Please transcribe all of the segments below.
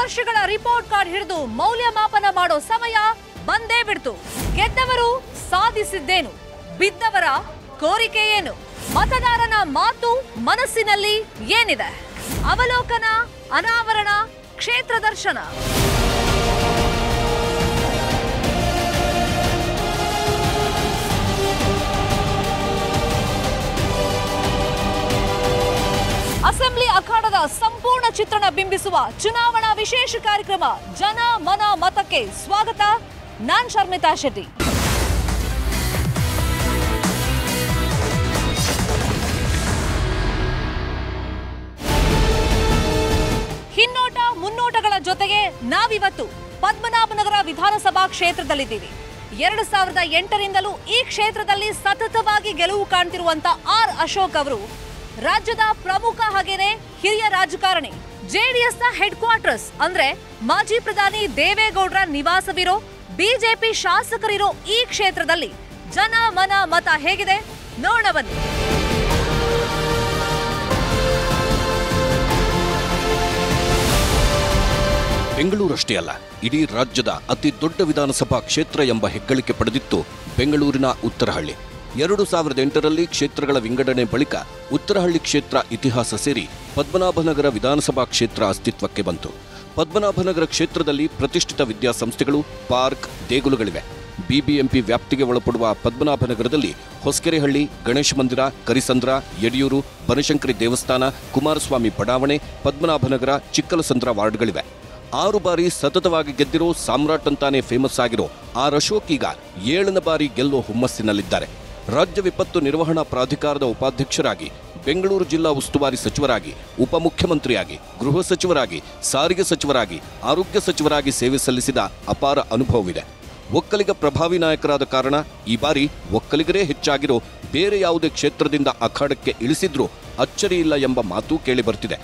ವರ್ಷಗಳ report card ಹಿಡಿದು ಮೌಲ್ಯಮಾಪನ ಮಾಡೋ ಸಮಯ ಬಂದೇ ಬಿಡ್ತು ಗೆದ್ದವರು ಸಾಧಿಸಿದ್ದೇನು ಬಿದ್ದವರ ಕೋರಿಕೆ ಏನು ಮತದಾರನ ಮಾತು ಮನಸ್ಸಿನಲ್ಲಿ ಏನಿದೆ ಅವಲೋಕನ ಅನಾವರಣ ಕ್ಷೇತ್ರ ದರ್ಶನ ಅಸೆಂಬ್ಲಿ ಅಖಾಡದ ಸಂಪೂರ್ಣ ಚಿತ್ರಣ ಬಿಂಬಿಸುವ ಚುನಾವಣಾ ವಿಶೇಷ ಕಾರ್ಯಕ್ರಮ ಜನ ಮನ ಮತಕ್ಕೆ ಸ್ವಾಗತ ನಾನ್ ಶರ್ಮಿತಾ ಶೆಟ್ಟಿ ಹಿನ್ನೋಟ ಮುನ್ನೋಟಗಳ ಜೊತೆಗೆ ನಾವಿವತ್ತು ಪದ್ಮನಾಭನಗರ ವಿಧಾನಸಭಾ ಕ್ಷೇತ್ರದಲ್ಲಿದ್ದೀವಿ ಎರಡು ಸಾವಿರದ ಎಂಟರಿಂದಲೂ ಈ ಕ್ಷೇತ್ರದಲ್ಲಿ ಸತತವಾಗಿ ಗೆಲುವು ಕಾಣ್ತಿರುವಂತ ಆರ್ ಅಶೋಕ್ ಅವರು ರಾಜ್ಯದ ಪ್ರಮುಖ ಹಾಗೇನೆ ಹಿರಿಯ ರಾಜಕಾರಣಿ ಜೆಡಿಎಸ್ ನ ಹೆಡ್ ಕ್ವಾರ್ಟರ್ಸ್ ಅಂದ್ರೆ ಮಾಜಿ ಪ್ರಧಾನಿ ದೇವೇಗೌಡರ ನಿವಾಸವಿರೋ ಬಿಜೆಪಿ ಶಾಸಕರಿರೋ ಈ ಕ್ಷೇತ್ರದಲ್ಲಿ ಜನ ಮನ ಮತ ಹೇಗಿದೆ ನೋಡೋಣ ಬನ್ನಿ ಬೆಂಗಳೂರಷ್ಟೇ ಅಲ್ಲ ಇಡೀ ರಾಜ್ಯದ ಅತಿ ದೊಡ್ಡ ವಿಧಾನಸಭಾ ಕ್ಷೇತ್ರ ಎಂಬ ಹೆಗ್ಗಳಿಕೆ ಪಡೆದಿತ್ತು ಬೆಂಗಳೂರಿನ ಉತ್ತರಹಳ್ಳಿ ಎರಡು ಸಾವಿರದ ಎಂಟರಲ್ಲಿ ಕ್ಷೇತ್ರಗಳ ವಿಂಗಡಣೆ ಬಳಿಕ ಉತ್ತರಹಳ್ಳಿ ಕ್ಷೇತ್ರ ಇತಿಹಾಸ ಸೇರಿ ಪದ್ಮನಾಭನಗರ ವಿಧಾನಸಭಾ ಕ್ಷೇತ್ರ ಅಸ್ತಿತ್ವಕ್ಕೆ ಬಂತು ಪದ್ಮನಾಭನಗರ ಕ್ಷೇತ್ರದಲ್ಲಿ ಪ್ರತಿಷ್ಠಿತ ವಿದ್ಯಾಸಂಸ್ಥೆಗಳು ಪಾರ್ಕ್ ದೇಗುಲಗಳಿವೆ ಬಿಬಿಎಂಪಿ ವ್ಯಾಪ್ತಿಗೆ ಒಳಪಡುವ ಪದ್ಮನಾಭನಗರದಲ್ಲಿ ಹೊಸಕೆರೆಹಳ್ಳಿ ಗಣೇಶ ಮಂದಿರ ಕರಿಸಂದ್ರ ಯಡಿಯೂರು ಬನಶಂಕರಿ ದೇವಸ್ಥಾನ ಕುಮಾರಸ್ವಾಮಿ ಬಡಾವಣೆ ಪದ್ಮನಾಭನಗರ ಚಿಕ್ಕಲಸಂದ್ರ ವಾರ್ಡ್ಗಳಿವೆ ಆರು ಬಾರಿ ಸತತವಾಗಿ ಗೆದ್ದಿರೋ ಸಾಮ್ರಾಟ್ ಅಂತಾನೆ ಫೇಮಸ್ ಆಗಿರೋ ಆರ್ ಅಶೋಕ್ ಈಗ ಏಳನೇ ಬಾರಿ ಗೆಲ್ಲೋ ಹುಮ್ಮಸ್ಸಿನಲ್ಲಿದ್ದಾರೆ ರಾಜ್ಯ ವಿಪತ್ತು ನಿರ್ವಹಣಾ ಪ್ರಾಧಿಕಾರದ ಉಪಾಧ್ಯಕ್ಷರಾಗಿ ಬೆಂಗಳೂರು ಜಿಲ್ಲಾ ಉಸ್ತುವಾರಿ ಸಚಿವರಾಗಿ ಉಪಮುಖ್ಯಮಂತ್ರಿಯಾಗಿ ಗೃಹ ಸಚಿವರಾಗಿ ಸಾರಿಗೆ ಸಚಿವರಾಗಿ ಆರೋಗ್ಯ ಸಚಿವರಾಗಿ ಸೇವೆ ಸಲ್ಲಿಸಿದ ಅಪಾರ ಅನುಭವವಿದೆ ಒಕ್ಕಲಿಗ ಪ್ರಭಾವಿ ನಾಯಕರಾದ ಕಾರಣ ಈ ಬಾರಿ ಒಕ್ಕಲಿಗರೇ ಹೆಚ್ಚಾಗಿರೋ ಬೇರೆ ಯಾವುದೇ ಕ್ಷೇತ್ರದಿಂದ ಅಖಾಡಕ್ಕೆ ಇಳಿಸಿದ್ರೂ ಅಚ್ಚರಿ ಇಲ್ಲ ಎಂಬ ಮಾತು ಕೇಳಿಬರ್ತಿದೆ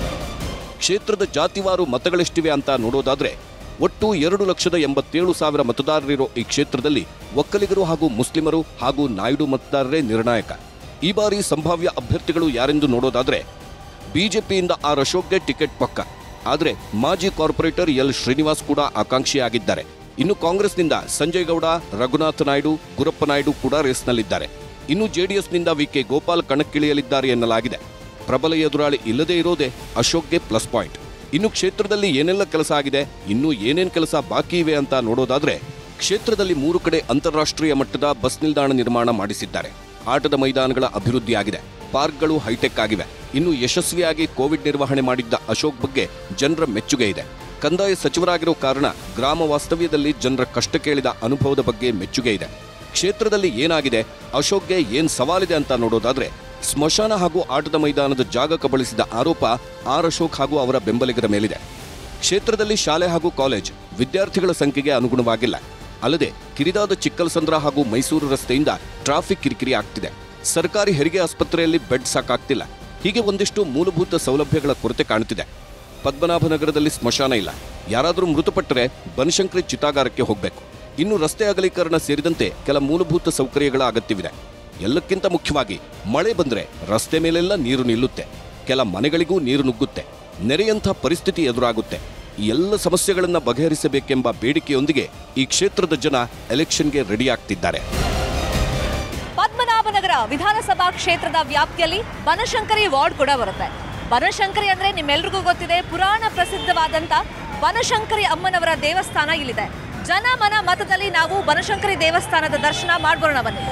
ಕ್ಷೇತ್ರದ ಜಾತಿವಾರು ಮತಗಳೆಷ್ಟಿವೆ ಅಂತ ನೋಡೋದಾದ್ರೆ ಒಟ್ಟು ಎರಡು ಲಕ್ಷದ ಎಂಬತ್ತೇಳು ಸಾವಿರ ಮತದಾರರಿರೋ ಈ ಕ್ಷೇತ್ರದಲ್ಲಿ ಒಕ್ಕಲಿಗರು ಹಾಗೂ ಮುಸ್ಲಿಮರು ಹಾಗೂ ನಾಯ್ಡು ಮತದಾರರೇ ನಿರ್ಣಾಯಕ ಈ ಬಾರಿ ಸಂಭಾವ್ಯ ಅಭ್ಯರ್ಥಿಗಳು ಯಾರೆಂದು ನೋಡೋದಾದ್ರೆ ಬಿಜೆಪಿಯಿಂದ ಆರ್ ಅಶೋಕ್ಗೆ ಟಿಕೆಟ್ ಪಕ್ಕ ಆದರೆ ಮಾಜಿ ಕಾರ್ಪೊರೇಟರ್ ಎಲ್ ಶ್ರೀನಿವಾಸ್ ಕೂಡ ಆಕಾಂಕ್ಷಿಯಾಗಿದ್ದಾರೆ ಇನ್ನು ಕಾಂಗ್ರೆಸ್ನಿಂದ ಸಂಜಯ್ ಗೌಡ ರಘುನಾಥ ನಾಯ್ಡು ಗುರಪ್ಪ ನಾಯ್ಡು ಕೂಡ ರೇಸ್ನಲ್ಲಿದ್ದಾರೆ ಇನ್ನು ಜೆಡಿಎಸ್ನಿಂದ ವಿಕೆ ಗೋಪಾಲ್ ಕಣಕ್ಕಿಳಿಯಲಿದ್ದಾರೆ ಎನ್ನಲಾಗಿದೆ ಪ್ರಬಲ ಎದುರಾಳಿ ಇಲ್ಲದೇ ಇರೋದೇ ಅಶೋಕ್ಗೆ ಪ್ಲಸ್ ಪಾಯಿಂಟ್ ಇನ್ನು ಕ್ಷೇತ್ರದಲ್ಲಿ ಏನೆಲ್ಲ ಕೆಲಸ ಆಗಿದೆ ಇನ್ನೂ ಏನೇನ್ ಕೆಲಸ ಬಾಕಿ ಇವೆ ಅಂತ ನೋಡೋದಾದ್ರೆ ಕ್ಷೇತ್ರದಲ್ಲಿ ಮೂರು ಕಡೆ ಅಂತಾರಾಷ್ಟ್ರೀಯ ಮಟ್ಟದ ಬಸ್ ನಿಲ್ದಾಣ ನಿರ್ಮಾಣ ಮಾಡಿಸಿದ್ದಾರೆ ಆಟದ ಮೈದಾನಗಳ ಅಭಿವೃದ್ಧಿ ಆಗಿದೆ ಪಾರ್ಕ್ಗಳು ಹೈಟೆಕ್ ಆಗಿವೆ ಇನ್ನು ಯಶಸ್ವಿಯಾಗಿ ಕೋವಿಡ್ ನಿರ್ವಹಣೆ ಮಾಡಿದ್ದ ಅಶೋಕ್ ಬಗ್ಗೆ ಜನರ ಮೆಚ್ಚುಗೆ ಇದೆ ಕಂದಾಯ ಸಚಿವರಾಗಿರೋ ಕಾರಣ ಗ್ರಾಮ ವಾಸ್ತವ್ಯದಲ್ಲಿ ಜನರ ಕಷ್ಟ ಕೇಳಿದ ಅನುಭವದ ಬಗ್ಗೆ ಮೆಚ್ಚುಗೆ ಇದೆ ಕ್ಷೇತ್ರದಲ್ಲಿ ಏನಾಗಿದೆ ಅಶೋಕ್ಗೆ ಏನ್ ಸವಾಲಿದೆ ಅಂತ ನೋಡೋದಾದ್ರೆ ಸ್ಮಶಾನ ಹಾಗೂ ಆಟದ ಮೈದಾನದ ಜಾಗ ಕಬಳಿಸಿದ ಆರೋಪ ಆರ್ ಅಶೋಕ್ ಹಾಗೂ ಅವರ ಬೆಂಬಲಿಗರ ಮೇಲಿದೆ ಕ್ಷೇತ್ರದಲ್ಲಿ ಶಾಲೆ ಹಾಗೂ ಕಾಲೇಜ್ ವಿದ್ಯಾರ್ಥಿಗಳ ಸಂಖ್ಯೆಗೆ ಅನುಗುಣವಾಗಿಲ್ಲ ಅಲ್ಲದೆ ಕಿರಿದಾದ ಚಿಕ್ಕಲಸಂದ್ರ ಹಾಗೂ ಮೈಸೂರು ರಸ್ತೆಯಿಂದ ಟ್ರಾಫಿಕ್ ಕಿರಿಕಿರಿ ಆಗ್ತಿದೆ ಸರ್ಕಾರಿ ಹೆರಿಗೆ ಆಸ್ಪತ್ರೆಯಲ್ಲಿ ಬೆಡ್ ಸಾಕಾಗ್ತಿಲ್ಲ ಹೀಗೆ ಒಂದಿಷ್ಟು ಮೂಲಭೂತ ಸೌಲಭ್ಯಗಳ ಕೊರತೆ ಕಾಣುತ್ತಿದೆ ಪದ್ಮನಾಭನಗರದಲ್ಲಿ ಸ್ಮಶಾನ ಇಲ್ಲ ಯಾರಾದರೂ ಮೃತಪಟ್ಟರೆ ಬನಶಂಕರಿ ಚಿತಾಗಾರಕ್ಕೆ ಹೋಗಬೇಕು ಇನ್ನು ರಸ್ತೆ ಅಗಲೀಕರಣ ಸೇರಿದಂತೆ ಕೆಲ ಮೂಲಭೂತ ಸೌಕರ್ಯಗಳ ಅಗತ್ಯವಿದೆ ಎಲ್ಲಕ್ಕಿಂತ ಮುಖ್ಯವಾಗಿ ಮಳೆ ಬಂದ್ರೆ ರಸ್ತೆ ಮೇಲೆಲ್ಲ ನೀರು ನಿಲ್ಲುತ್ತೆ ಕೆಲ ಮನೆಗಳಿಗೂ ನೀರು ನುಗ್ಗುತ್ತೆ ನೆರೆಯಂಥ ಪರಿಸ್ಥಿತಿ ಎದುರಾಗುತ್ತೆ ಈ ಎಲ್ಲ ಸಮಸ್ಯೆಗಳನ್ನ ಬಗೆಹರಿಸಬೇಕೆಂಬ ಬೇಡಿಕೆಯೊಂದಿಗೆ ಈ ಕ್ಷೇತ್ರದ ಜನ ಎಲೆಕ್ಷನ್ಗೆ ರೆಡಿ ಆಗ್ತಿದ್ದಾರೆ ಪದ್ಮನಾಭನಗರ ವಿಧಾನಸಭಾ ಕ್ಷೇತ್ರದ ವ್ಯಾಪ್ತಿಯಲ್ಲಿ ಬನಶಂಕರಿ ವಾರ್ಡ್ ಕೂಡ ಬರುತ್ತೆ ಬನಶಂಕರಿ ಅಂದ್ರೆ ನಿಮ್ಮೆಲ್ರಿಗೂ ಗೊತ್ತಿದೆ ಪುರಾಣ ಪ್ರಸಿದ್ಧವಾದಂತ ಬನಶಂಕರಿ ಅಮ್ಮನವರ ದೇವಸ್ಥಾನ ಇಲ್ಲಿದೆ ಜನ ಮನ ಮತದಲ್ಲಿ ನಾವು ಬನಶಂಕರಿ ದೇವಸ್ಥಾನದ ದರ್ಶನ ಮಾಡ್ಬರೋಣ ಬನ್ನಿ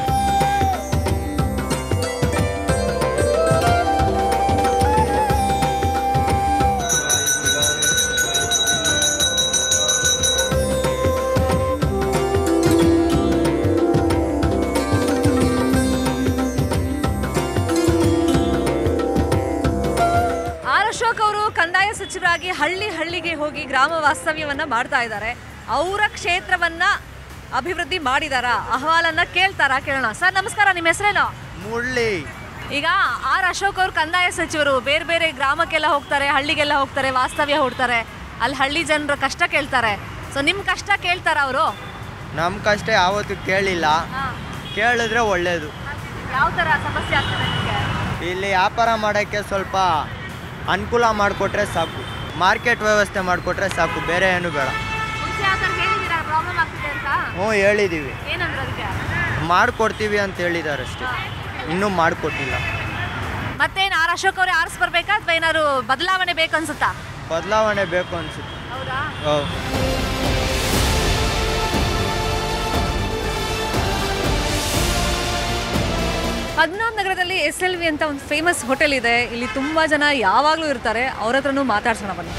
ಆರ್ ಅಶೋಕ್ ಅವರು ಕಂದಾಯ ಸಚಿವರಾಗಿ ಹಳ್ಳಿ ಹಳ್ಳಿಗೆ ಹೋಗಿ ಗ್ರಾಮ ವಾಸ್ತವ್ಯವನ್ನ ಮಾಡ್ತಾ ಇದ್ದಾರೆ ಅವರ ಕ್ಷೇತ್ರವನ್ನ ಅಭಿವೃದ್ಧಿ ಮಾಡಿದಾರ ಅಹವಾಲನ್ನ ಕೇಳ್ತಾರ ಕೇಳೋಣ ಸರ್ ನಮಸ್ಕಾರ ನಿಮ್ಮ ಹೆಸರೇನು ಮುಳ್ಳಿ ಈಗ ಆರ್ ಅಶೋಕ್ ಅವರು ಕಂದಾಯ ಸಚಿವರು ಬೇರೆ ಬೇರೆ ಗ್ರಾಮಕ್ಕೆಲ್ಲ ಹೋಗ್ತಾರೆ ಹಳ್ಳಿಗೆಲ್ಲ ಹೋಗ್ತಾರೆ ವಾಸ್ತವ್ಯ ಹೂಡ್ತಾರೆ ಅಲ್ಲಿ ಹಳ್ಳಿ ಜನರ ಕಷ್ಟ ಕೇಳ್ತಾರೆ ಸೊ ನಿಮ್ಮ ಕಷ್ಟ ಕೇಳ್ತಾರ ಅವರು ನಮ್ಮ ಕಷ್ಟ ಯಾವತ್ತೂ ಕೇಳಿಲ್ಲ ಕೇಳಿದ್ರೆ ಒಳ್ಳೇದು ಯಾವ ಥರ ಸಮಸ್ಯೆ ಆಗ್ತದೆ ನಿಮಗೆ ಇಲ್ಲಿ ವ್ಯಾಪಾರ ಮಾಡೋಕ್ಕೆ ಸ್ವಲ್ಪ ಅನುಕೂಲ ಮಾಡಿಕೊಟ್ರೆ ಸಾಕು ಮಾರ್ಕೆಟ್ ವ್ಯವಸ್ಥೆ ಮಾಡಿಕೊಟ್ರೆ ಸಾಕು ಬೇರೆ ಏನು ಬೇಡ ಮುಂಚೆ ಆ ಥರ ಹೇಳಿದ್ದೀರಾ ಪ್ರಾಬ್ಲಮ್ ಆಗ್ತಿದೆ ಅಂತ ಹ್ಞೂ ಹೇಳಿದ್ದೀವಿ ಏನಂದ್ರೆ ಅದಕ್ಕೆ ಮಾಡಿಕೊಡ್ತೀವಿ ಅಂತ ಹೇಳಿದ್ದಾರೆ ಅಷ್ಟೇ ಇನ್ನೂ ಮಾಡಿಕೊಟ್ಟಿಲ್ಲ ಮತ್ತೇನು ಆರ್ ಅಶೋಕ್ ಅವರೇ ಆರಿಸ್ ಬರ್ಬೇಕಾ ಅಥವಾ ಏನಾದ್ರು ಬದಲಾವಣೆ ಬೇಕು ಅನ್ಸುತ್ತಾ ಬದಲಾವಣೆ ಬೇಕು ಅನಿಸುತ್ತೆ ಹೌದಾ ಹೌದು ಪದ್ಮನಾಭ ನಗರದಲ್ಲಿ ಎಸ್ ಎಲ್ ವಿ ಅಂತ ಒಂದು ಫೇಮಸ್ ಹೋಟೆಲ್ ಇದೆ ಇಲ್ಲಿ ತುಂಬಾ ಜನ ಯಾವಾಗಲೂ ಇರ್ತಾರೆ ಅವ್ರ ಹತ್ರನೂ ಮಾತಾಡ್ಸೋಣ ಬನ್ನಿ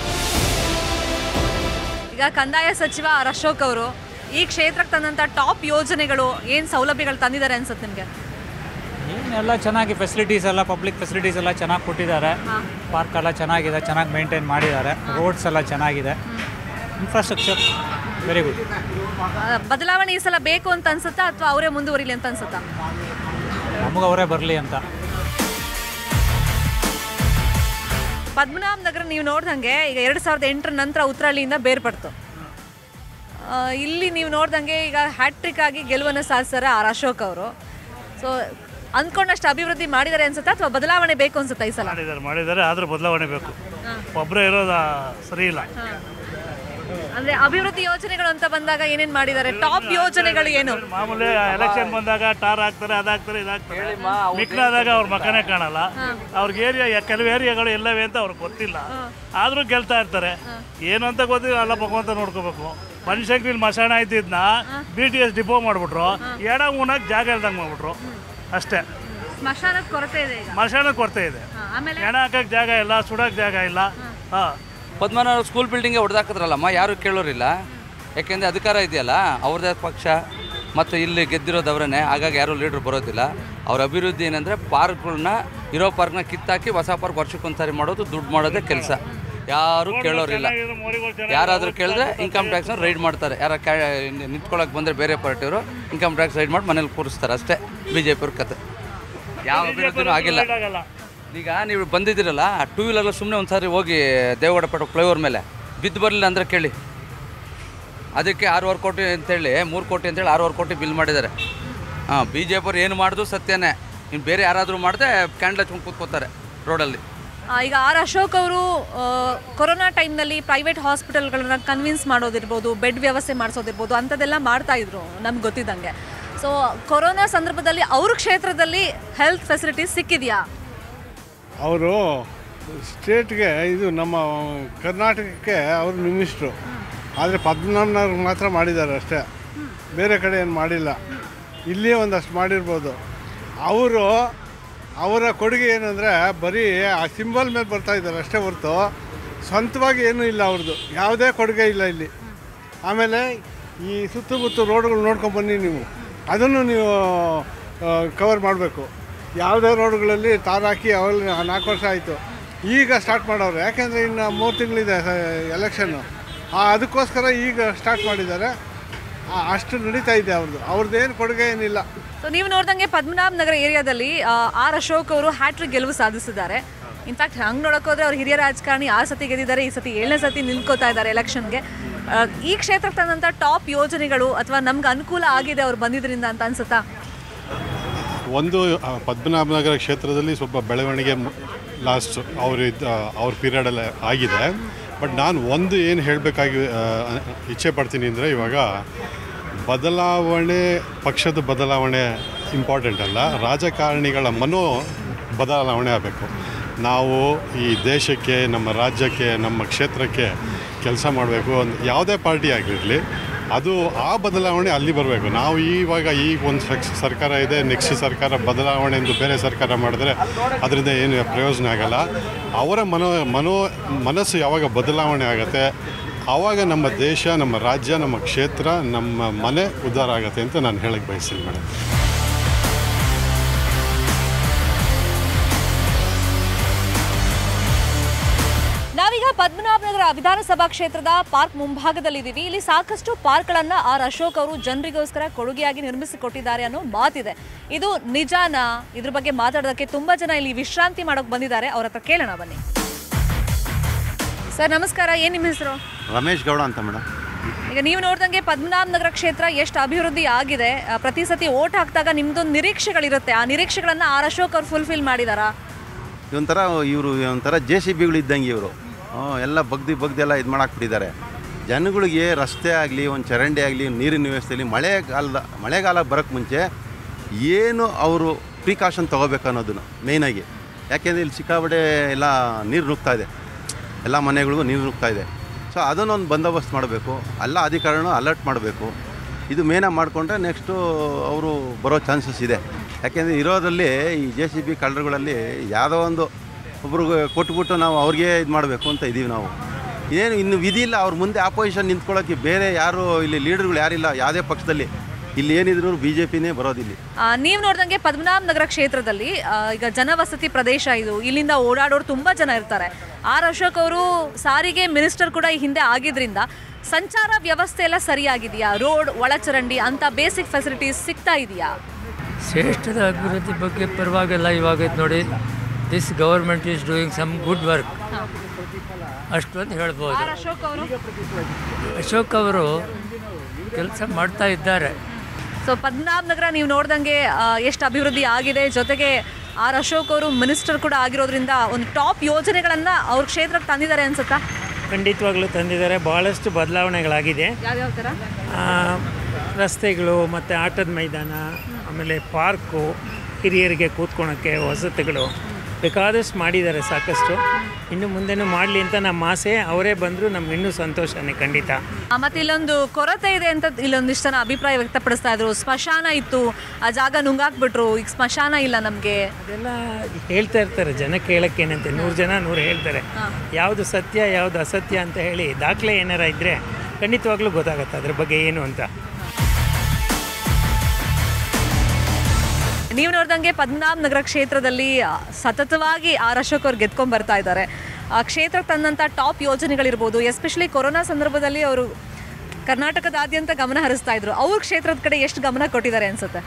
ಈಗ ಕಂದಾಯ ಸಚಿವ ಆರ್ ಅಶೋಕ್ ಅವರು ಈ ಕ್ಷೇತ್ರಕ್ಕೆ ತಂದಂಥ ಟಾಪ್ ಯೋಜನೆಗಳು ಏನು ಸೌಲಭ್ಯಗಳು ತಂದಿದ್ದಾರೆ ಅನ್ಸುತ್ತೆ ನಿಮಗೆ ಏನೆಲ್ಲ ಚೆನ್ನಾಗಿ ಫೆಸಿಲಿಟೀಸ್ ಎಲ್ಲ ಪಬ್ಲಿಕ್ ಫೆಸಿಲಿಟೀಸ್ ಎಲ್ಲ ಚೆನ್ನಾಗಿ ಕೊಟ್ಟಿದ್ದಾರೆ ಪಾರ್ಕ್ ಎಲ್ಲ ಚೆನ್ನಾಗಿದೆ ಚೆನ್ನಾಗಿ ಮೇಂಟೈನ್ ಮಾಡಿದ್ದಾರೆ ರೋಡ್ಸ್ ಎಲ್ಲ ಚೆನ್ನಾಗಿದೆ ಇನ್ಫ್ರಾಸ್ಟ್ರಕ್ಚರ್ ವೆರಿ ಗುಡ್ ಬದಲಾವಣೆ ಈ ಸಲ ಬೇಕು ಅಂತ ಅನ್ಸುತ್ತಾ ಅಥವಾ ಅವರೇ ಮುಂದುವರಿಲಿ ಅಂತ ಅನ್ಸುತ್ತಾ ನಮಗೆ ಅವರೇ ಬರಲಿ ಅಂತ ಪದ್ಮನಾಭ ನಗರ ನೀವು ನೋಡ್ದಂಗೆ ಈಗ ಎರಡು ಸಾವಿರದ ಎಂಟರ ನಂತರ ಉತ್ತರಹಳ್ಳಿಯಿಂದ ಬೇರ್ಪಡ್ತು ಆ, ಇಲ್ಲಿ ನೀವು ನೋಡ್ದಂಗೆ ಈಗ ಹ್ಯಾಟ್ರಿಕ್ ಆಗಿ ಗೆಲುವನ್ನು ಸಾಧಿಸ್ತಾರೆ ಆರ್ ಅಶೋಕ್ ಅವರು ಸೊ ಅಂದ್ಕೊಂಡಷ್ಟು ಅಭಿವೃದ್ಧಿ ಮಾಡಿದ್ದಾರೆ ಅನ್ಸುತ್ತಾ ಅಥವಾ ಬದಲಾವಣೆ ಬೇಕು ಅನ್ಸುತ್ತಾ ಈ ಸಲ ಮಾಡಿದ್ದಾರೆ ಮಾಡಿದ್ದಾರೆ ಆದರೂ ಬದಲಾವಣೆ ಬೇಕು ಒಬ್ಬರೇ ಇರೋದು ಸರಿ ಇಲ್ಲ ಅಂದ್ರೆ ಅಭಿವೃದ್ಧಿ ಯೋಜನೆಗಳು ಅಂತ ಬಂದಾಗ ಏನೇನ್ ಮಾಡಿದ್ದಾರೆ ಟಾಪ್ ಯೋಜನೆಗಳು ಏನು ಮಾಮೂಲಿ ಎಲೆಕ್ಷನ್ ಬಂದಾಗ ಟಾರ್ ಹಾಕ್ತಾರೆ ಅದಾಗ್ತಾರೆ ಇದಾಗ್ತಾರೆ ಮಿಕ್ನಾದಾಗ ಅವ್ರ ಮಕನೇ ಕಾಣಲ್ಲ ಅವ್ರಿಗೆ ಏರಿಯಾ ಕೆಲವು ಏರಿಯಾಗಳು ಎಲ್ಲವೇ ಅಂತ ಅವ್ರಿಗೆ ಗೊತ್ತಿಲ್ಲ ಆದರೂ ಗೆಲ್ತಾ ಇರ್ತಾರೆ ಏನು ಅಂತ ಗೊತ್ತಿಲ್ಲ ಅಲ್ಲ ಭಗವಂತ ನೋಡ್ಕೋಬೇಕು ಬನಶಂಕರಿ ಮಸಾಣ ಇದ್ದಿದ್ನ ಬಿ ಟಿ ಎಸ್ ಡಿಪೋ ಮಾಡಿಬಿಟ್ರು ಎಡ ಉಣಕ್ಕೆ ಜಾಗ ಇಲ್ದಂಗೆ ಮಾಡ್ಬಿಟ್ರು ಅಷ್ಟೇ ಸ್ಮಶಾನದ ಕೊರತೆ ಇದೆ ಈಗ ಮಸಾಣ ಕೊರತೆ ಇದೆ ಹಾ, ಆಮೇಲೆ ಎಣ ಹಾಕಕ್ಕೆ ಜಾಗ ಇಲ್ಲ ಸುಡಕ್ಕೆ ಜಾಗ ಇಲ್ಲ ಹಾಂ ಪದ್ಮನಾಭ ಸ್ಕೂಲ್ ಬಿಲ್ಡಿಂಗ್ಗೆ ಹೊಡೆದಾಕಿದ್ರಲ್ಲಮ್ಮ ಯಾರು ಕೇಳೋರಿಲ್ಲ ಯಾಕೆಂದರೆ ಅಧಿಕಾರ ಇದೆಯಲ್ಲ ಅವ್ರದ್ದೇ ಪಕ್ಷ ಮತ್ತು ಇಲ್ಲಿ ಗೆದ್ದಿರೋದವ್ರನ್ನೇ ಹಾಗಾಗಿ ಯಾರೂ ಲೀಡ್ರ್ ಬರೋದಿಲ್ಲ ಅವ್ರ ಅಭಿವೃದ್ಧಿ ಏನಂದರೆ ಪಾರ್ಕ್ಗಳನ್ನ ಇರೋ ಪಾರ್ಕ್ನ ಕಿತ್ತಾಕಿ ಹೊಸ ಪಾರ್ಕ್ ವರ್ಷಕ್ಕೊಂದ್ಸಾರಿ ಮಾಡೋದು ದುಡ್ಡು ಮಾಡೋದೇ ಕೆಲಸ ಯಾರೂ ಕೇಳೋರಿಲ್ಲ ಯಾರಾದರೂ ಕೇಳಿದ್ರೆ ಇನ್ಕಮ್ ಟ್ಯಾಕ್ಸ್ನ ರೈಡ್ ಮಾಡ್ತಾರೆ ಯಾರ ಕ್ಯಾ ನಿಂತ್ಕೊಳ್ಳೋಕೆ ಬಂದರೆ ಬೇರೆ ಪಾರ್ಟಿಯವರು ಇನ್ಕಮ್ ಟ್ಯಾಕ್ಸ್ ರೈಡ್ ಮಾಡಿ ಮನೇಲಿ ಕೂರಿಸ್ತಾರೆ ಅಷ್ಟೇ ಬಿ ಜೆ ಪಿಯವ್ರ ಕತೆ ಯಾವ ಅಭಿವೃದ್ಧಿನೂ ಆಗಿಲ್ಲ ಆಗಲ್ಲ ಈಗ ನೀವು ಬಂದಿದ್ದೀರಲ್ಲ ಟೂ ವೀಲರ್ ಸುಮ್ಮನೆ ಒಂದು ಸಾರಿ ಹೋಗಿ ದೇವಗಡಪೇಟೆ ಫ್ಲೈಓವರ್ ಮೇಲೆ ಬಿದ್ದು ಬರಲಿಲ್ಲ ಅಂದರೆ ಕೇಳಿ ಅದಕ್ಕೆ ಆರೂವರೆ ಕೋಟಿ ಅಂತೇಳಿ ಮೂರು ಕೋಟಿ ಅಂತೇಳಿ ಆರೂವರೆ ಕೋಟಿ ಬಿಲ್ ಮಾಡಿದ್ದಾರೆ ಹಾಂ ಬಿ ಜೆ ಪಿಯವ್ರು ಏನು ಮಾಡಿದ್ರು ಸತ್ಯನೇ ಇನ್ನು ಬೇರೆ ಯಾರಾದರೂ ಮಾಡಿದೆ ಕ್ಯಾಂಡಲ್ ಹಚ್ಕೊಂಡು ಕೂತ್ಕೋತಾರೆ ರೋಡಲ್ಲಿ ಆ, ಈಗ ಆರ್ ಅಶೋಕ್ ಅವರು ಆ, ಕೊರೋನಾ ಟೈಮ್ನಲ್ಲಿ ಪ್ರೈವೇಟ್ ಹಾಸ್ಪಿಟಲ್ಗಳನ್ನ ಕನ್ವಿನ್ಸ್ ಮಾಡೋದಿರ್ಬೋದು ಬೆಡ್ ವ್ಯವಸ್ಥೆ ಮಾಡಿಸೋದಿರ್ಬೋದು ಅಂಥದ್ದೆಲ್ಲ ಮಾಡ್ತಾ ಇದ್ರು ನಮ್ಗೆ ಗೊತ್ತಿದ್ದಂಗೆ ಸೊ ಕೊರೋನಾ ಸಂದರ್ಭದಲ್ಲಿ ಅವ್ರ ಕ್ಷೇತ್ರದಲ್ಲಿ ಹೆಲ್ತ್ ಫೆಸಿಲಿಟೀಸ್ ಸಿಕ್ಕಿದೆಯಾ ಅವರು ಸ್ಟೇಟ್ಗೆ ಇದು ನಮ್ಮ ಕರ್ನಾಟಕಕ್ಕೆ ಅವರು ಮಿನಿಸ್ಟ್ರು ಆದರೆ ಪದ್ಮನಾಭನವ್ರಿಗೆ ಮಾತ್ರ ಮಾಡಿದ್ದಾರೆ ಅಷ್ಟೇ ಬೇರೆ ಕಡೆ ಏನು ಮಾಡಿಲ್ಲ ಇಲ್ಲಿಯೇ ಒಂದಷ್ಟು ಮಾಡಿರ್ಬೋದು ಅವರು ಅವರ ಕೊಡುಗೆ ಏನಂದರೆ ಬರೀ ಆ ಸಿಂಬಲ್ ಮೇಲೆ ಬರ್ತಾ ಇದ್ದಾರೆ ಅಷ್ಟೇ ಹೊರ್ತು ಸ್ವಂತವಾಗಿ ಏನೂ ಇಲ್ಲ ಅವ್ರದ್ದು ಯಾವುದೇ ಕೊಡುಗೆ ಇಲ್ಲ ಇಲ್ಲಿ ಆಮೇಲೆ ಈ ಸುತ್ತಮುತ್ತ ರೋಡ್ಗಳು ನೋಡ್ಕೊಂಡು ಬನ್ನಿ ನೀವು ಅದನ್ನು ನೀವು ಕವರ್ ಮಾಡಬೇಕು ಯಾವುದೇ ರೋಡ್ಗಳಲ್ಲಿ ತಾರು ಹಾಕಿ ಅವೆಲ್ಲ ನಾಲ್ಕು ವರ್ಷ ಆಯಿತು ಈಗ ಸ್ಟಾರ್ಟ್ ಮಾಡೋರು ಯಾಕೆಂದರೆ ಇನ್ನು ಮೂರು ತಿಂಗಳಿದೆ ಎಲೆಕ್ಷನ್ನು ಅದಕ್ಕೋಸ್ಕರ ಈಗ ಸ್ಟಾರ್ಟ್ ಮಾಡಿದ್ದಾರೆ ಆ, ಅಷ್ಟು ನಡೀತಾ ಇದೆ ಅವ್ರದ್ದು ಅವ್ರದ್ದು ಏನು ಕೊಡುಗೆ ಏನಿಲ್ಲ ಸೊ ನೀವು ನೋಡ್ದಂಗೆ ಪದ್ಮನಾಭ ನಗರ ಏರಿಯಾದಲ್ಲಿ ಆ, ಆರ್ ಅಶೋಕ್ ಅವರು ಹ್ಯಾಟ್ರಿಕ್ ಗೆಲುವು ಸಾಧಿಸಿದ್ದಾರೆ ಇನ್ಫ್ಯಾಕ್ಟ್ ಹಂಗೆ ನೋಡೋಕೆ ಹೋದ್ರೆ ಅವ್ರು ಹಿರಿಯ ರಾಜಕಾರಣಿ ಆರು ಸತಿ ಗೆದ್ದಿದ್ದಾರೆ ಈ ಸತಿ ಏಳನೇ ಸತಿ ನಿಂತ್ಕೋತಾ ಇದ್ದಾರೆ ಎಲೆಕ್ಷನ್ಗೆ ಈ ಕ್ಷೇತ್ರಕ್ಕೆ ತಂದಂಥ ಟಾಪ್ ಯೋಜನೆಗಳು ಅಥವಾ ನಮ್ಗೆ ಅನುಕೂಲ ಆಗಿದೆ ಅವ್ರು ಬಂದಿದ್ರಿಂದ ಅಂತ ಅನ್ಸುತ್ತಾ ಒಂದು ಆ, ಪದ್ಮನಾಭನಗರ ಕ್ಷೇತ್ರದಲ್ಲಿ ಸ್ವಲ್ಪ ಬೆಳವಣಿಗೆ ಲಾಸ್ಟ್ ಅವ್ರ ಇದ್ದ ಅವ್ರ ಪೀರಿಯಡಲ್ಲಿ ಆಗಿದೆ ಬಟ್ ನಾನು ಒಂದು ಏನು ಹೇಳಬೇಕಾಗಿ ಇಚ್ಛೆ ಪಡ್ತೀನಿ ಅಂದರೆ ಇವಾಗ ಬದಲಾವಣೆ ಪಕ್ಷದ ಬದಲಾವಣೆ ಇಂಪಾರ್ಟೆಂಟ್ ಅಲ್ಲ ರಾಜಕಾರಣಿಗಳ ಮನೋ ಬದಲಾವಣೆ ಆಗಬೇಕು ನಾವು ಈ ದೇಶಕ್ಕೆ ನಮ್ಮ ರಾಜ್ಯಕ್ಕೆ ನಮ್ಮ ಕ್ಷೇತ್ರಕ್ಕೆ ಕೆಲಸ ಮಾಡಬೇಕು ಒಂದು ಯಾವುದೇ ಪಾರ್ಟಿ ಆಗಿರಲಿ ಅದು ಆ ಬದಲಾವಣೆ ಅಲ್ಲಿ ಬರಬೇಕು ನಾವು ಇವಾಗ ಈಗ ಒಂದು ಸಕ್- ಸರ್ಕಾರ ಇದೆ ನೆಕ್ಸ್ಟ್ ಸರ್ಕಾರ ಬದಲಾವಣೆ ಎಂದು ಬೇರೆ ಸರ್ಕಾರ ಮಾಡಿದ್ರೆ ಅದರಿಂದ ಏನು ಪ್ರಯೋಜನ ಆಗಲ್ಲ ಅವರ ಮನೋ ಮನೋ ಮನಸ್ಸು ಯಾವಾಗ ಬದಲಾವಣೆ ಆಗುತ್ತೆ ಆವಾಗ ನಮ್ಮ ದೇಶ ನಮ್ಮ ರಾಜ್ಯ ನಮ್ಮ ಕ್ಷೇತ್ರ ನಮ್ಮ ಮನೆ ಉದ್ಧಾರ ಆಗುತ್ತೆ ಅಂತ ನಾನು ಹೇಳಕ್ಕೆ ಬಯಸ್ತೀನಿ ಮೇಡಮ್ ನಾವೀಗ ಪದ್ಮನಾಭನಗರ ವಿಧಾನಸಭಾ ಕ್ಷೇತ್ರದ ಪಾರ್ಕ್ ಮುಂಭಾಗದಲ್ಲಿದ್ದೀವಿ ಇಲ್ಲಿ ಸಾಕಷ್ಟು ಪಾರ್ಕ್ಗಳನ್ನ ಆರ್ ಅಶೋಕ್ ಅವರು ಜನರಿಗೋಸ್ಕರ ಕೊಡುಗೆಯಾಗಿ ನಿರ್ಮಿಸಿಕೊಟ್ಟಿದ್ದಾರೆ ಅನ್ನೋ ಮಾತಿದೆ ಇದು ನಿಜಾನಾ ಇದ್ರ ಬಗ್ಗೆ ಮಾತಾಡೋದಕ್ಕೆ ತುಂಬಾ ಜನ ಇಲ್ಲಿ ವಿಶ್ರಾಂತಿ ಮಾಡೋಕೆ ಬಂದಿದ್ದಾರೆ ಅವ್ರ ಹತ್ರ ಕೇಳೋಣ ಬನ್ನಿ ಸರ್ ನಮಸ್ಕಾರ ಏನ್ ನಿಮ್ಮ ಹೆಸರು ರಮೇಶ್ ಗೌಡ ಅಂತ ಮೇಡಮ್ ಈಗ ನೀವು ನೋಡ್ದಂಗೆ ಪದ್ಮನಾಭ ನಗರ ಕ್ಷೇತ್ರ ಎಷ್ಟು ಅಭಿವೃದ್ಧಿ ಆಗಿದೆ ಆ, ಪ್ರತಿ ಸತಿ ಓಟ್ ಹಾಕಿದಾಗ ನಿಮ್ದೊಂದು ನಿರೀಕ್ಷೆಗಳಿರುತ್ತೆ ಆ ನಿರೀಕ್ಷೆಗಳನ್ನ ಆರ್ ಅಶೋಕ್ ಅವ್ರು ಫುಲ್ಫಿಲ್ ಮಾಡಿದಾರಾ ಇದೊಂಥರ ಇವರು ಒಂಥರ ಜೆ ಸಿ ಬಿಗಳು ಇದ್ದಂಗೆ ಇವರು ಹ್ಮ್, ಎಲ್ಲ ಬಗ್ದಿ ಬಗ್ದಿ ಎಲ್ಲ ಇದು ಮಾಡಾಕ್ಬಿಟ್ಟಿದ್ದಾರೆ ಜನಗಳಿಗೆ ರಸ್ತೆ ಆಗಲಿ ಒಂದು ಚರಂಡಿ ಆಗಲಿ ನೀರಿನ ವ್ಯವಸ್ಥೆಯಲ್ಲಿ ಮಳೆಗಾಲದ ಮಳೆಗಾಲ ಬರೋಕ್ಕೆ ಮುಂಚೆ ಏನು ಅವರು ಪ್ರಿಕಾಷನ್ ತೊಗೋಬೇಕು ಅನ್ನೋದನ್ನು ಮೇಯ್ನಾಗಿ ಯಾಕೆಂದರೆ ಇಲ್ಲಿ ಸಿಕ್ಕಾಪಟ್ಟೆ ಎಲ್ಲ ನೀರು ನುಗ್ತಾ ಇದೆ ಎಲ್ಲ ಮನೆಗಳಿಗೂ ನೀರು ನುಗ್ತಾ ಇದೆ ಸೊ ಅದನ್ನೊಂದು ಬಂದೋಬಸ್ತ್ ಮಾಡಬೇಕು ಎಲ್ಲ ಅಧಿಕಾರಿನೂ ಅಲರ್ಟ್ ಮಾಡಬೇಕು ಇದು ಮೇನಾಗಿ ಮಾಡಿಕೊಂಡ್ರೆ ನೆಕ್ಸ್ಟು ಅವರು ಬರೋ ಚಾನ್ಸಸ್ ಇದೆ ಯಾಕೆಂದರೆ ಇರೋದ್ರಲ್ಲಿ ಈ ಜೆ ಸಿ ಬಿ ಕಳ್ಳರುಗಳಲ್ಲಿ ಯಾವುದೋ ಒಂದು ಒಬ್ರಿಗೆ ಕೊಟ್ಬಿಟ್ಟು ನಾವು ಅವ್ರಿಗೆ ಇದು ಮಾಡಬೇಕು ಅಂತ ಇದ್ದೀವಿ ನಾವು ಏನು ಇನ್ನು ವಿಧಿ ಇಲ್ಲ ಅವ್ರ ಮುಂದೆ ಆಪೋಸಿಷನ್ ನಿಂತ್ಕೊಳ್ಳೋಕ್ಕೆ ಬೇರೆ ಯಾರು ಇಲ್ಲಿ ಲೀಡರ್ಗಳು ಯಾರಿಲ್ಲ ಯಾವುದೇ ಪಕ್ಷದಲ್ಲಿ ಇಲ್ಲಿ ಏನಿದ್ರು ಬಿ ಜೆ ಪಿನೇ ಬರೋದಿಲ್ಲಿ ಆ, ನೀವ್ ನೋಡ್ದಂಗೆ ಪದ್ಮನಾಭ ನಗರ ಕ್ಷೇತ್ರದಲ್ಲಿ ಆ, ಈಗ ಜನವಸತಿ ಪ್ರದೇಶ ಇದು ಇಲ್ಲಿಂದ ಓಡಾಡೋರು ತುಂಬಾ ಜನ ಇರ್ತಾರೆ ಆರ್ ಅಶೋಕ್ ಅವರು ಸಾರಿಗೆ ಮಿನಿಸ್ಟರ್ ಕೂಡ ಈ ಹಿಂದೆ ಆಗಿದ್ರಿಂದ ಸಂಚಾರ ವ್ಯವಸ್ಥೆ ಎಲ್ಲ ಸರಿಯಾಗಿದೆಯಾ ರೋಡ್ ಒಳಚರಂಡಿ ಅಂತ ಬೇಸಿಕ್ ಫೆಸಿಲಿಟೀಸ್ ಸಿಗ್ತಾ ಇದೆಯಾ ಶ್ರೇಷ್ಠದ ಅಭಿವೃದ್ಧಿ ಬಗ್ಗೆ ಪರವಾಗಿಲ್ಲ ಇವಾಗ ನೋಡಿ this government is doing some good work ಅಷ್ಟೊಂದು ಹೇಳ್ಬೋದು ಆರ್ ಅಶೋಕ್ ಅವರು ಅಶೋಕ್ ಅವರು ಕೆಲಸ ಮಾಡ್ತಾ ಇದ್ದಾರೆ ಸೊ ಪದ್ಮನಾಭ ನಗರ ನೀವು ನೋಡ್ದಂಗೆ ಎಷ್ಟು ಅಭಿವೃದ್ಧಿ ಆಗಿದೆ ಜೊತೆಗೆ ಆರ್ ಅಶೋಕ್ ಅವರು ಮಿನಿಸ್ಟರ್ ಕೂಡ ಆಗಿರೋದ್ರಿಂದ ಒಂದು ಟಾಪ್ ಯೋಜನೆಗಳನ್ನ ಅವ್ರ ಕ್ಷೇತ್ರಕ್ಕೆ ತಂದಿದ್ದಾರೆ ಅನ್ಸುತ್ತಾ ಖಂಡಿತವಾಗ್ಲೂ ತಂದಿದ್ದಾರೆ ಭಾಳಷ್ಟು ಬದಲಾವಣೆಗಳಾಗಿದೆ ಯಾವ್ಯಾವ ಥರ ಆ, ರಸ್ತೆಗಳು ಮತ್ತು ಆಟದ ಮೈದಾನ ಆಮೇಲೆ ಪಾರ್ಕು ಹಿರಿಯರಿಗೆ ಕೂತ್ಕೊಳಕ್ಕೆ ವಸತಿಗಳು ಬೇಕಾದಷ್ಟು ಮಾಡಿದ್ದಾರೆ ಸಾಕಷ್ಟು ಇನ್ನು ಮುಂದೆನೂ ಮಾಡಲಿ ಅಂತ ನಮ್ಮ ಆಸೆ ಅವರೇ ಬಂದರೂ ನಮ್ಗೆ ಇನ್ನೂ ಸಂತೋಷನೇ ಖಂಡಿತ ಆ, ಮತ್ತೆ ಇಲ್ಲೊಂದು ಕೊರತೆ ಇದೆ ಅಂತ ಇಲ್ಲೊಂದಿಷ್ಟು ಜನ ಅಭಿಪ್ರಾಯ ವ್ಯಕ್ತಪಡಿಸ್ತಾ ಇದ್ರು ಸ್ಮಶಾನ ಇತ್ತು ಆ ಜಾಗ ನುಂಗಾಕ್ಬಿಟ್ರು ಈಗ ಸ್ಮಶಾನ ಇಲ್ಲ ನಮಗೆ ಅದೆಲ್ಲ ಹೇಳ್ತಾ ಇರ್ತಾರೆ ಜನ ಕೇಳಕ್ಕೇನಂತೆ ನೂರು ಜನ ನೂರು ಹೇಳ್ತಾರೆ ಯಾವುದು ಸತ್ಯ ಯಾವುದು ಅಸತ್ಯ ಅಂತ ಹೇಳಿ ದಾಖಲೆ ಏನಾರ ಇದ್ದರೆ ಖಂಡಿತವಾಗ್ಲೂ ಗೊತ್ತಾಗುತ್ತೆ ಅದ್ರ ಬಗ್ಗೆ ಏನು ಅಂತ ನೀವು ನೋಡ್ದಂಗೆ ಪದ್ಮನಾಭ ನಗರ ಕ್ಷೇತ್ರದಲ್ಲಿ ಆ, ಸತತವಾಗಿ ಆರ್ ಅಶೋಕ್ ಅವ್ರು ಗೆದ್ಕೊಂಡ್ ಬರ್ತಾ ಇದ್ದಾರೆ ಆ ಕ್ಷೇತ್ರಕ್ಕೆ ತಂದಂಥ ಟಾಪ್ ಯೋಜನೆಗಳಿರ್ಬೋದು ಎಸ್ಪೆಷಲಿ ಕೊರೋನಾ ಸಂದರ್ಭದಲ್ಲಿ ಅವರು ಕರ್ನಾಟಕದಾದ್ಯಂತ ಗಮನ ಹರಿಸ್ತಾ ಇದ್ರು ಅವ್ರ ಕ್ಷೇತ್ರದ ಕಡೆ ಎಷ್ಟು ಗಮನ ಕೊಟ್ಟಿದ್ದಾರೆ ಅನ್ಸುತ್ತೆ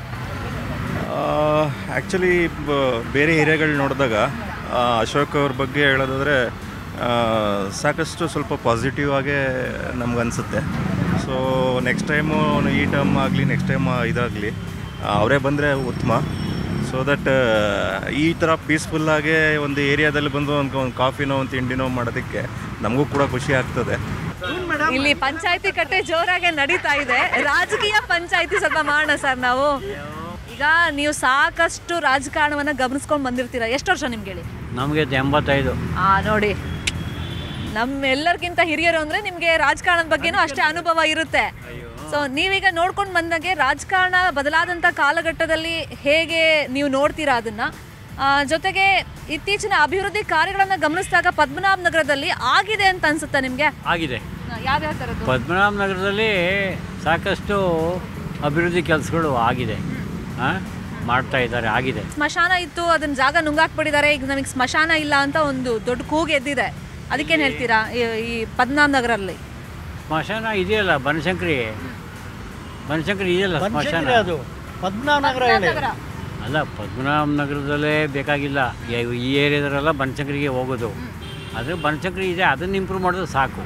ಆ್ಯಕ್ಚುಲಿ ಬೇರೆ ಏರಿಯಾಗಳು ನೋಡಿದಾಗ ಆ, ಅಶೋಕ್ ಅವ್ರ ಬಗ್ಗೆ ಹೇಳೋದಾದರೆ ಆ, ಸಾಕಷ್ಟು ಸ್ವಲ್ಪ ಪಾಸಿಟಿವ್ ಆಗೇ ನಮ್ಗನ್ಸುತ್ತೆ ಸೊ ನೆಕ್ಸ್ಟ್ ಟೈಮು ಈ ಟರ್ಮ್ ಆಗಲಿ ನೆಕ್ಸ್ಟ್ ಟೈಮ್ ಇದಾಗಲಿ ಅವರೇ ಬಂದರೆ ಉತ್ತಮ ಸೊ ದಟ್ ಈ ಥರ ಪೀಸ್ಫುಲ್ಲಾಗೆ ಒಂದು ಏರಿಯಾದಲ್ಲಿ ಬಂದು ಒಂದು ಒಂದು ಕಾಫಿನೋ ಒಂದು ತಿಂಡಿನೋ ಮಾಡೋದಕ್ಕೆ ನಮಗೂ ಕೂಡ ಖುಷಿ ಆಗ್ತದೆ ಇಲ್ಲಿ ಪಂಚಾಯತಿ ಕಟ್ಟೆ ಜೋರಾಗಿ ನಡೀತಾ ಇದೆ ರಾಜಕೀಯ ಪಂಚಾಯತಿ ಸ್ವಲ್ಪ ಮಾಡೋಣ ಸರ್ ನಾವು ಈಗ ನೀವು ಸಾಕಷ್ಟು ರಾಜಕಾರಣವನ್ನ ಗಮನಿಸ್ಕೊಂಡು ಬಂದಿರ್ತೀರಾ ಎಷ್ಟು ವರ್ಷ ನಿಮ್ಗೆ ಹೇಳಿ ನಮಗೆ ಎಂಬತ್ತೈದು ಆ ನೋಡಿ ನಮ್ಮೆಲ್ಲರಿಗಿಂತ ಹಿರಿಯರು ಅಂದ್ರೆ ನಿಮ್ಗೆ ರಾಜಕಾರಣದ ಬಗ್ಗೆನೂ ಅಷ್ಟೇ ಅನುಭವ ಇರುತ್ತೆ ಸೊ ನೀವೀಗ ನೋಡ್ಕೊಂಡು ಬಂದಂಗೆ ರಾಜಕಾರಣ ಬದಲಾದಂಥ ಕಾಲಘಟ್ಟದಲ್ಲಿ ಹೇಗೆ ನೀವು ನೋಡ್ತೀರಾ ಅದನ್ನ ಆ, ಜೊತೆಗೆ ಇತ್ತೀಚಿನ ಅಭಿವೃದ್ಧಿ ಕಾರ್ಯಗಳನ್ನ ಗಮನಿಸಿದಾಗ ಪದ್ಮನಾಭ ನಗರದಲ್ಲಿ ಆಗಿದೆ ಅಂತ ಅನ್ಸುತ್ತಾ ನಿಮ್ಗೆ ಆಗಿದೆ ಯಾವ್ಯಾವ ಥರದ್ದು ಪದ್ಮನಾಭ ನಗರದಲ್ಲಿ ಸಾಕಷ್ಟು ಅಭಿವೃದ್ಧಿ ಕೆಲಸಗಳು ಆಗಿದೆ ಆ? ಮಾಡ್ತಾ ಇದ್ದಾರೆ ಆಗಿದೆ ಸ್ಮಶಾನ ಇತ್ತು ಅದನ್ನ ಜಾಗ ನುಂಗಾಕ್ಬಿಟ್ಟಿದ್ದಾರೆ ಈಗ ನಮಗೆ ಸ್ಮಶಾನ ಇಲ್ಲ ಅಂತ ಒಂದು ದೊಡ್ಡ ಕೂಗು ಎದ್ದಿದೆ ಅದಕ್ಕೇನು ಹೇಳ್ತೀರಾ ಈ- ಈ ಪದ್ಮನಾಭ ನಗರಲ್ಲಿ ಸ್ಮಶಾನ ಇದೆಯಲ್ಲ ಬನಶಂಕರಿ ಬನಶಂಕರಿ ಇದೆಯಲ್ಲ ಸ್ಮಶಾನ ಅದು ಪದ್ಮನಾಭ ನಗರ ಹೇಳಿ ಅಲ್ಲ ಪದ್ಮನಾಭ ನಗರದಲ್ಲೇ ಬೇಕಾಗಿಲ್ಲ ಈ- ಈ ಏರಿಯಾದವರೆಲ್ಲ ಬನಶಂಕರಿಗೆ ಹೋಗೋದು ಆದರೆ ಬನಶಂಕರಿ ಇದೆ ಅದನ್ನು ಇಂಪ್ರೂವ್ ಮಾಡಿದ್ರೆ ಸಾಕು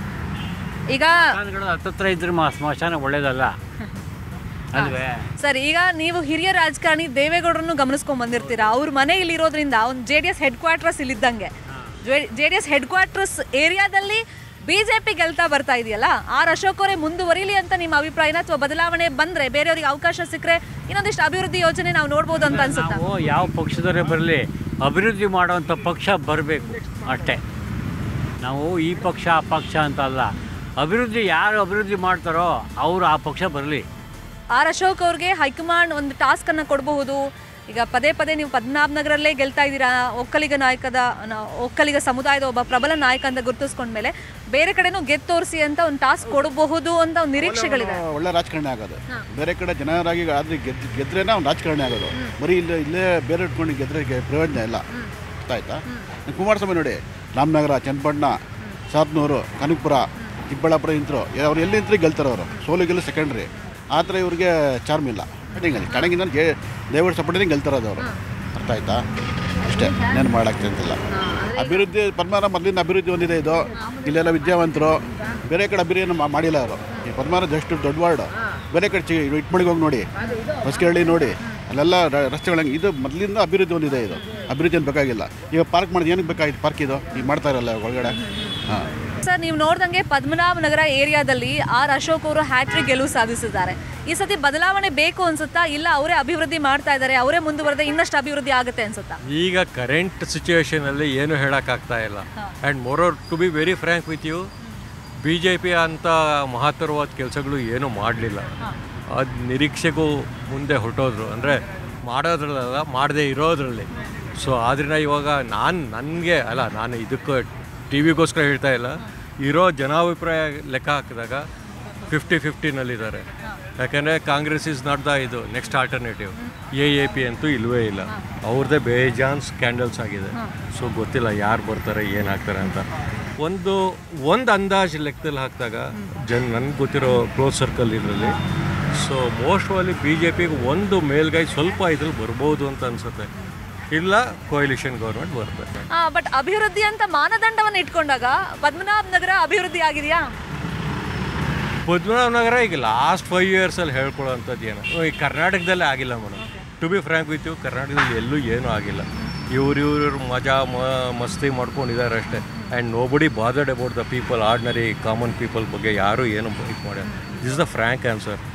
ಈಗ ಸ್ಮಶಾನಗಳು ಹತ್ತತ್ರ ಇದ್ರೆ ಮಾ ಸ್ಮಶಾನ ಒಳ್ಳೇದಲ್ಲ ಅಲ್ವೇ ಸರ್ ಈಗ ನೀವು ಹಿರಿಯ ರಾಜಕಾರಣಿ ದೇವೇಗೌಡರನ್ನು ಗಮನಿಸ್ಕೊಂಡ್ ಬಂದಿರ್ತೀರಾ ಅವ್ರ ಮನೆ ಇಲ್ಲಿರೋದ್ರಿಂದ ಒಂದು J D S headquarters ಇಲ್ಲಿದ್ದಂಗೆ J D S headquarters ಏರಿಯಾದಲ್ಲಿ ಬಿಜೆಪಿ ಗೆಲ್ತಾ ಬರ್ತಾ ಇದೆಯಲ್ಲ ಆರ್ ಅಶೋಕ್ ಅವರೇ ಮುಂದುವರಿಲಿ ಅಂತ ನಿಮ್ಮ ಅಭಿಪ್ರಾಯನ ಅಥವಾ ಬದಲಾವಣೆ ಬಂದ್ರೆ ಬೇರೆಯವ್ರಿಗೆ ಅವಕಾಶ ಸಿಕ್ಕರೆ ಇನ್ನೊಂದಿಷ್ಟು ಅಭಿವೃದ್ಧಿ ಯೋಜನೆ ನಾವು ನೋಡ್ಬೋದು ಅಂತ ಅನ್ಸುತ್ತಾ ನಾವು ಯಾವ ಪಕ್ಷದವರೇ ಬರಲಿ ಅಭಿವೃದ್ಧಿ ಮಾಡುವಂಥ ಪಕ್ಷ ಬರಬೇಕು ಅಷ್ಟೇ ನಾವು ಈ ಪಕ್ಷ ಆ ಪಕ್ಷ ಅಂತ ಅಲ್ಲ ಅಭಿವೃದ್ಧಿ ಯಾರು ಅಭಿವೃದ್ಧಿ ಮಾಡ್ತಾರೋ ಅವರು ಆ ಪಕ್ಷ ಬರಲಿ ಆರ್ ಅಶೋಕ್ ಅವ್ರಿಗೆ ಹೈಕಮಾಂಡ್ ಒಂದು ಟಾಸ್ಕ್ ಅನ್ನ ಕೊಡಬಹುದು ಈಗ ಪದೇ ಪದೇ ನೀವು ಪದ್ಮನಾಭ ನಗರಲ್ಲೇ ಗೆಲ್ತಾ ಇದ್ದೀರಾ ಒಕ್ಕಲಿಗ ನಾಯಕದ ನ- ಒಕ್ಕಲಿಗ ಸಮುದಾಯದ ಒಬ್ಬ ಪ್ರಬಲ ನಾಯಕ ಅಂತ ಗುರುತಿಸ್ಕೊಂಡ್ಮೇಲೆ ಬೇರೆ ಕಡೆನೂ ಗೆದ್ದು ತೋರಿಸಿ ಅಂತ ಒಂದು ಟಾಸ್ಕ್ ಕೊಡಬಹುದು ಅಂತ ಒಂದು ನಿರೀಕ್ಷೆಗಳಿದೆ ಒಳ್ಳೆ ರಾಜಕಾರಣಿ ಆಗೋದು ಬೇರೆ ಕಡೆ ಜನರಾಗಿ ಆದ್ರೆ ಗೆದ್ದು ಗೆದ್ರೇನೆ ಅವ್ನು ರಾಜಕಾರಣಿ ಆಗೋದು ಬರೀ ಇಲ್ಲೇ ಇಲ್ಲೇ ಬೇರೆ ಇಟ್ಕೊಂಡು ಗೆದ್ರೆ ಗೆ- ಪ್ರಯೋಜನ ಇಲ್ಲ ಗೊತ್ತಾಯ್ತಾ ನೀವು ಕುಮಾರಸ್ವಾಮಿ ನೋಡಿ ರಾಮನಗರ ಚನ್ನಪಟ್ಟಣ ಸಾತ್ನೂರು ಕನಕಪುರ ಚಿಕ್ಕಬಳ್ಳಾಪುರ ನಿಂತರು ಅವ್ರು ಎಲ್ಲಿ ನಿಂತರು ಗೆಲ್ತಾರೆ ಅವರು ಸೋಲು ಗೆಲ್ಲು ಸೆಕೆಂಡ್ರಿ ಆ ಥರ ಇವ್ರಿಗೆ ಚಾರ್ಮ್ ಇಲ್ಲ ಕಡೆಂಗಲ್ಲಿ ಕಡೆಗಿಂದ ಜೇ ದೇವರ ಸಪೋರ್ಟಿಂದ ಗೆಲ್ತಾರದು ಅವರು ಅರ್ಥ ಆಯ್ತಾ ಅಷ್ಟೇ ಏನು ಮಾಡೋಕ್ಕೆ ಅಂತಿಲ್ಲ ಅಭಿವೃದ್ಧಿ ಪದ್ಮನಾಭ ಮೊದಲಿಂದ ಅಭಿವೃದ್ಧಿ ಹೊಂದಿದೆ ಇದು ಇಲ್ಲೆಲ್ಲ ವಿದ್ಯಾವಂತರು ಬೇರೆ ಕಡೆ ಅಭಿವೃದ್ಧಿ ಮಾ- ಮಾಡಿಲ್ಲ ಅವರು ಈ ಪದ್ಮನಾಭ ಜಸ್ಟ್ ದೊಡ್ಡ ವಾರ್ಡು ಬೇರೆ ಕಡೆ ಚಿ ಇಟ್ಮಳಿಗೆ ಹೋಗಿ ನೋಡಿ ಹೊಸಕೆರಳಿ ನೋಡಿ ಅಲ್ಲೆಲ್ಲ ರ- ರಸ್ತೆಗಳಂಗೆ ಇದು ಮೊದಲಿಂದ ಅಭಿವೃದ್ಧಿ ಹೊಂದಿದೆ ಇದು ಅಭಿವೃದ್ಧಿ ಏನು ಬೇಕಾಗಿಲ್ಲ ಈಗ ಪಾರ್ಕ್ ಮಾಡೋದು ಏನಕ್ಕೆ ಬೇಕಾಗಿತ್ತು ಪಾರ್ಕ್ ಇದು ಈಗ ಮಾಡ್ತಾ ಇರಲ್ಲ ಒಳಗಡೆ ಹಾಂ ಸರ್ ನೀವು ನೋಡ್ದಂಗೆ ಪದ್ಮನಾಭನಗರ ಏರಿಯಾದಲ್ಲಿ ಆರ್ ಅಶೋಕ್ ಅವರು ಹ್ಯಾಟ್ರಿಕ್ ಗೆಲುವು ಸಾಧಿಸಿದ್ದಾರೆ ಈ ಸತಿ ಬದಲಾವಣೆ ಬೇಕು ಅನ್ಸುತ್ತಾ ಇಲ್ಲ ಅವರೇ ಅಭಿವೃದ್ಧಿ ಮಾಡ್ತಾ ಇದ್ದಾರೆ ಅವರೇ ಮುಂದುವರೆದ ಇನ್ನಷ್ಟು ಅಭಿವೃದ್ಧಿ ಆಗುತ್ತೆ ಅನ್ಸುತ್ತಾ ಈಗ ಕರೆಂಟ್ ಸಿಚುವೇಶನಲ್ಲಿ ಏನು ಹೇಳೋಕ್ಕಾಗ್ತಾ ಇಲ್ಲ and moreover to be very frank with you B J P ಅಂತ ಮಹತ್ತರವಾದ ಕೆಲಸಗಳು ಏನೂ ಮಾಡಲಿಲ್ಲ ಅದು ನಿರೀಕ್ಷೆಗೂ ಮುಂದೆ ಹೊರಟೋದ್ರು ಅಂದರೆ ಮಾಡೋದ್ರಲ್ಲ ಮಾಡದೇ ಇರೋದ್ರಲ್ಲಿ ಸೊ ಆದ್ದರಿಂದ ಇವಾಗ ನಾನು ನನಗೆ ಅಲ್ಲ ನಾನು ಇದಕ್ಕೆ ಟಿ ವಿಗೋಸ್ಕರ ಹೇಳ್ತಾ ಇಲ್ಲ ಇರೋ ಜನಾಭಿಪ್ರಾಯ ಲೆಕ್ಕ ಹಾಕಿದಾಗ ಫಿಫ್ಟಿ ಫಿಫ್ಟಿನಲ್ಲಿದ್ದಾರೆ ಯಾಕೆಂದರೆ ಕಾಂಗ್ರೆಸ್ ಇಸ್ ನಾಟ್ ದ ಇದು next alternative A A P ಅಂತೂ ಇಲ್ಲವೇ ಇಲ್ಲ ಅವ್ರದ್ದೇ ಬೇಜಾನ್ ಸ್ಕ್ಯಾಂಡಲ್ಸ್ ಆಗಿದೆ ಸೊ ಗೊತ್ತಿಲ್ಲ ಯಾರು ಬರ್ತಾರೆ ಏನಾಗ್ತಾರೆ ಅಂತ ಒಂದು ಒಂದು ಅಂದಾಜು ಲೆಕ್ಕದಲ್ಲಿ ಹಾಕಿದಾಗ ಜನ್ ನನಗೆ ಗೊತ್ತಿರೋ ಕ್ಲೋಸ್ ಸರ್ಕಲ್ ಇದರಲ್ಲಿ ಸೊ ಮೋಸ್ಟ್ ಅಲ್ಲಿ ಬಿ ಜೆ ಪಿಗೆ ಒಂದು ಮೇಲ್ಗೈ ಸ್ವಲ್ಪ ಇದ್ರಲ್ಲಿ ಬರ್ಬೋದು ಅಂತ ಅನ್ಸುತ್ತೆ ಇಲ್ಲ ಕೊಯಿಲಿಷನ್ ಗೌರ್ಮೆಂಟ್ ಬರುತ್ತೆ ಬಟ್ ಅಭಿವೃದ್ಧಿ ಅಂತ ಮಾನದಂಡವನ್ನು ಇಟ್ಕೊಂಡಾಗ ಪದ್ಮನಾಭ ನಗರ ಅಭಿವೃದ್ಧಿ ಆಗಿದೆಯಾ ಪದ್ಮನಾಭ ನಗರ ಈಗ ಲಾಸ್ಟ್ ಫೈವ್ ಇಯರ್ಸಲ್ಲಿ ಹೇಳ್ಕೊಳ್ಳೋವಂಥದ್ದು ಏನು ಈ ಕರ್ನಾಟಕದಲ್ಲೇ ಆಗಿಲ್ಲ madam to be frank with you ಕರ್ನಾಟಕದಲ್ಲಿ ಎಲ್ಲೂ ಏನೂ ಆಗಿಲ್ಲ ಇವ್ರು ಇವ್ರು ಮಜಾ ಮ ಮಸ್ತಿ ಮಾಡ್ಕೊಂಡಿದ್ದಾರೆ ಅಷ್ಟೇ and nobody bothered about the people ordinary common people ಬಗ್ಗೆ ಯಾರೂ ಏನು ಇದು ಮಾಡ್ಯಾರ ದಿಸ್ ದ ಫ್ರ್ಯಾಂಕ್ ಆನ್ಸರ್